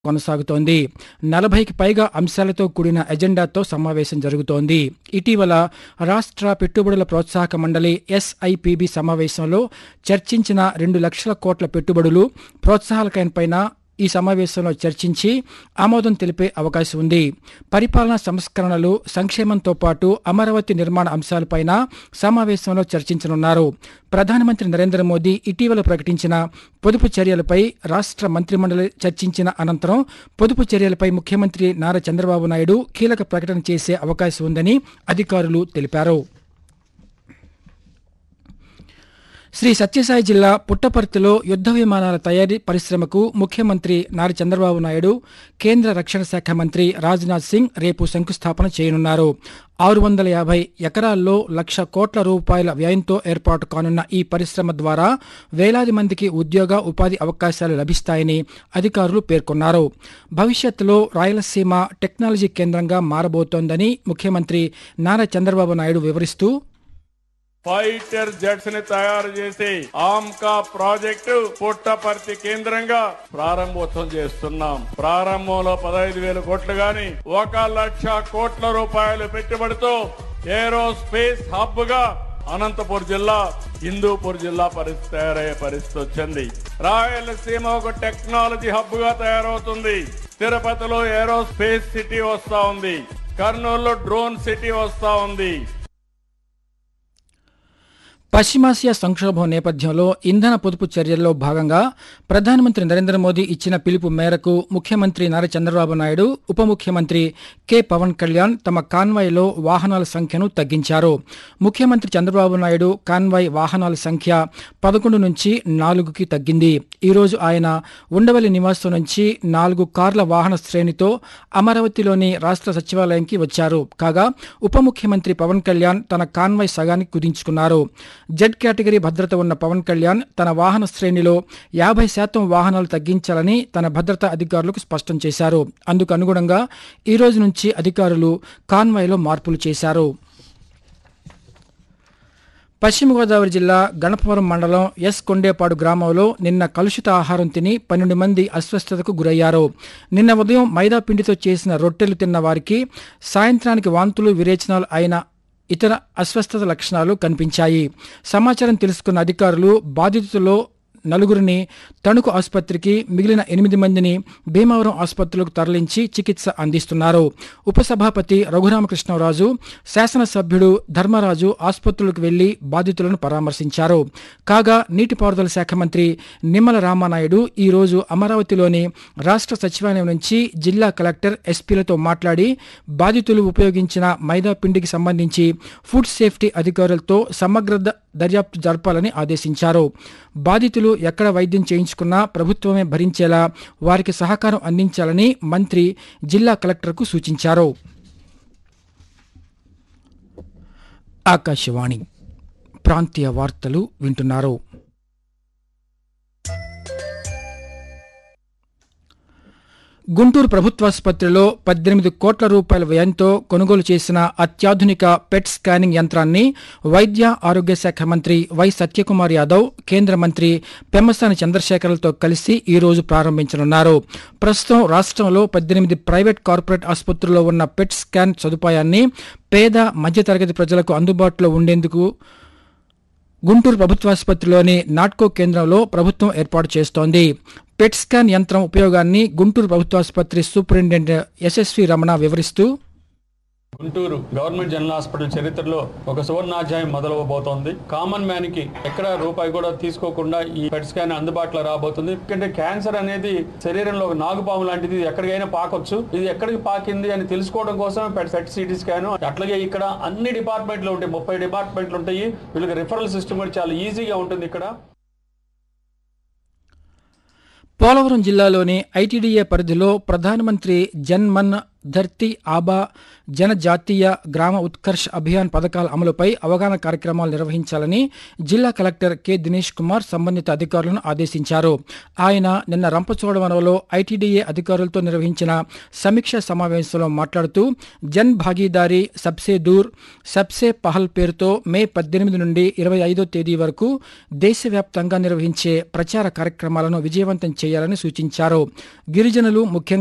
కొనసాగుతోంది నలభైకి పైగా అంశాలతో కూడిన ఎజెండాతో సమావేశం జరుగుతోంది ఇటీవల రాష్ట్ర పెట్టుబడుల ప్రోత్సాహక మండలి ఎస్ఐపిబి సమావేశంలో చర్చించిన రెండు లక్షల కోట్ల పెట్టుబడులు ప్రోత్సాహకాలపైన ఈ సమావేశంలో చర్చించి ఆమోదం తెలిపే అవకాశం ఉంది పరిపాలనా సంస్కరణలు సంక్షేమంతో పాటు అమరావతి నిర్మాణ అంశాలపైన సమావేశంలో చర్చించనున్నారు ప్రధానమంత్రి నరేంద్ర మోదీ ఇటీవల ప్రకటించిన పొదుపు చర్యలపై రాష్ట్ర మంత్రిమండలి చర్చించిన అనంతరం పొదుపు చర్యలపై ముఖ్యమంత్రి నారా చంద్రబాబు నాయుడు కీలక ప్రకటన చేసే అవకాశం ఉందని అధికారులు తెలిపారు శ్రీ సత్యసాయి జిల్లా పుట్టపర్తిలో యుద్ధ విమానాల తయారీ పరిశ్రమకు ముఖ్యమంత్రి నారా చంద్రబాబు నాయుడు కేంద్ర రక్షణ శాఖ మంత్రి రాజ్నాథ్ సింగ్ రేపు శంకుస్థాపన చేయనున్నారు ఆరు వందల యాభై ఎకరాల్లో లక్ష కోట్ల రూపాయల వ్యయంతో ఏర్పాటు కానున్న ఈ పరిశ్రమ ద్వారా వేలాది మందికి ఉద్యోగ ఉపాధి అవకాశాలు లభిస్తాయని అధికారులు పేర్కొన్నారు భవిష్యత్తులో రాయలసీమ టెక్నాలజీ కేంద్రంగా మారబోతోందని ముఖ్యమంత్రి నారా చంద్రబాబు నాయుడు వివరిస్తూ ఫైటర్ జెట్స్ ని తయారు చేసి ఆమ్కా ప్రాజెక్టు పుట్టపర్తి కేంద్రంగా ప్రారంభోత్సవం చేస్తున్నాం ప్రారంభంలో పదహైదు వేల కోట్లు గాని ఒక లక్ష కోట్ల రూపాయలు పెట్టుబడితో ఏరోస్పేస్ హబ్ గా అనంతపూర్ జిల్లా హిందూపూర్ జిల్లా పరిస్థితి తయారయ్యే పరిస్థితి వచ్చింది రాయలసీమ ఒక టెక్నాలజీ హబ్ గా తయారవుతుంది తిరుపతిలో ఏరోస్పేస్ సిటీ వస్తా ఉంది కర్నూలులో డ్రోన్ సిటీ వస్తా ఉంది పశ్చిమాసియా సంక్షోభం నేపథ్యంలో ఇంధన పొదుపు చర్యల్లో భాగంగా ప్రధానమంత్రి నరేంద్ర మోదీ ఇచ్చిన పిలుపు మేరకు ముఖ్యమంత్రి నారా చంద్రబాబు నాయుడు ఉప ముఖ్యమంత్రి కె పవన్ కళ్యాణ్ తమ కాన్వాయ్లో వాహనాల సంఖ్యను తగ్గించారు ముఖ్యమంత్రి చంద్రబాబు నాయుడు కాన్వాయ్ వాహనాల సంఖ్య పదకొండు నుంచి నాలుగుకి తగ్గింది ఈరోజు ఆయన ఉండవల్లి నివాసం నుంచి నాలుగు కార్ల వాహన శ్రేణితో అమరావతిలోని రాష్ట్ర సచివాలయంకి వచ్చారు కాగా ఉప ముఖ్యమంత్రి పవన్ కళ్యాణ్ తన కాన్వాయ్ సగానికి కుదించుకున్నారు జెడ్ కేటగిరీ భద్రత ఉన్న పవన్ కళ్యాణ్ తన వాహన శ్రేణిలో యాభై శాతం వాహనాలు తగ్గించాలని తన భద్రతా అధికారులకు స్పష్టం చేశారు అందుకు అనుగుణంగా ఈ రోజు నుంచి అధికారులు కాన్వాయ్లో మార్పులు చేశారు పశ్చిమ గోదావరి జిల్లా గణపవరం మండలం ఎస్ కొండేపాడు గ్రామంలో నిన్న కలుషిత ఆహారం తిని పన్నెండు మంది అస్వస్థతకు గురయ్యారు నిన్న ఉదయం మైదా పిండితో చేసిన రొట్టెలు తిన్న వారికి సాయంత్రానికి వాంతులు విరేచనాలు అయిన ఇతర అస్వస్థత లక్షణాలు కనిపించాయి సమాచారం తెలుసుకున్న అధికారులు బాధితుల్లో నలుగురిని తణుకు ఆసుపత్రికి మిగిలిన ఎనిమిది మందిని భీమవరం ఆసుపత్రులకు తరలించి చికిత్స అందిస్తున్నారు ఉపసభాపతి రఘురామకృష్ణరాజు శాసనసభ్యుడు ధర్మరాజు ఆసుపత్రులకు వెళ్లి బాధితులను పరామర్శించారు కాగా నీటిపారుదల శాఖ మంత్రి నిమ్మల రామానాయుడు ఈ రోజు అమరావతిలోని రాష్ట్ర సచివాలయం నుంచి జిల్లా కలెక్టర్ ఎస్పీలతో మాట్లాడి బాధితులు ఉపయోగించిన మైదా పిండికి సంబంధించి ఫుడ్ సేఫ్టీ అధికారులతో సమగ్ర ద- దర్యాప్తు జరపాలని ఆదేశించారు బాధితులు ఎక్కడ వైద్యం చేయించుకున్నా ప్రభుత్వమే భరించేలా వారికి సహకారం అందించాలని మంత్రి జిల్లా కలెక్టర్కు సూచించారు ఆకాశవాణి ప్రాంతీయ వార్తలు వింటున్నారు గుంటూరు ప్రభుత్వాసుపత్రిలో పద్దెనిమిది కోట్ల రూపాయల వ్యయంతో కొనుగోలు చేసిన అత్యాధునిక పెట్ స్కానింగ్ యంత్రాన్ని వైద్య ఆరోగ్య శాఖ మంత్రి వై సత్యకుమార్ యాదవ్ కేంద్ర మంత్రి పెమ్మసాని చంద్రశేఖర్లతో కలిసి ఈ రోజు ప్రారంభించనున్నారు ప్రస్తుతం రాష్ట్రంలో పద్దెనిమిది ప్రైవేట్ కార్పొరేట్ ఆసుపత్రుల్లో ఉన్న పెట్ స్కాన్ సదుపాయాన్ని పేద మధ్యతరగతి ప్రజలకు అందుబాటులో ఉండేందుకు గుంటూరు ప్రభుత్వాసుపత్రిలోని నాట్కో కేంద్రంలో ప్రభుత్వం ఏర్పాటు చేస్తోంది పెట్ స్కాన్ యంత్రం ఉపయోగాన్ని గుంటూరు ప్రభుత్వాసుపత్రి సూపరింటెండెంట్ యశస్వి రమణ వివరిస్తూ గుంటూరు గవర్నమెంట్ జనరల్ హాస్పిటల్ చరిత్రలో ఒక సువర్ణాధ్యాయం మొదలవబోతోంది కామన్ మ్యాన్ కి ఎక్కడ రూపాయి కూడా తీసుకోకుండా ఈ పెట్ స్కాన్ అందుబాటులో రాబోతుంది ఎందుకంటే క్యాన్సర్ అనేది శరీరంలో ఒక నాగుపాము లాంటిది ఇది ఎక్కడికైనా పాకొచ్చు ఇది ఎక్కడికి పాకింది అని తెలుసుకోవడం కోసం పెట్ పెట్ సిటీ స్కాన్ అట్లాగే ఇక్కడ అన్ని డిపార్ట్మెంట్లు ఉంటాయి ముప్పై డిపార్ట్మెంట్లు ఉంటాయి వీళ్ళకి రిఫరల్ సిస్టమ్ కూడా చాలా ఈజీగా ఉంటుంది ఇక్కడ పోలవరం జిల్లాలోని ఐటీడీఏ పరిధిలో ప్రధానమంత్రి జన్ మన్ ధర్తీ ఆబా జనజాతీయ గ్రామ ఉత్కర్ష్ అభియాన్ పథకాల అమలుపై అవగాహన కార్యక్రమాలు నిర్వహించాలని జిల్లా కలెక్టర్ కె దినేష్ కుమార్ సంబంధిత అధికారులను ఆదేశించారు ఆయన నిన్న రంపచోడవరంలో ఐటీడీఏ అధికారులతో నిర్వహించిన సమీక్ష సమావేశంలో మాట్లాడుతూ జన్ భాగీదారీ సబ్సే దూర్ సబ్సే పహల్ పేరుతో మే పద్దెనిమిది నుండి ఇరవై ఐదో తేదీ వరకు దేశవ్యాప్తంగా నిర్వహించే ప్రచార కార్యక్రమాలను విజయవంతం చేయాలని సూచించారు గిరిజనులు ముఖ్యంగా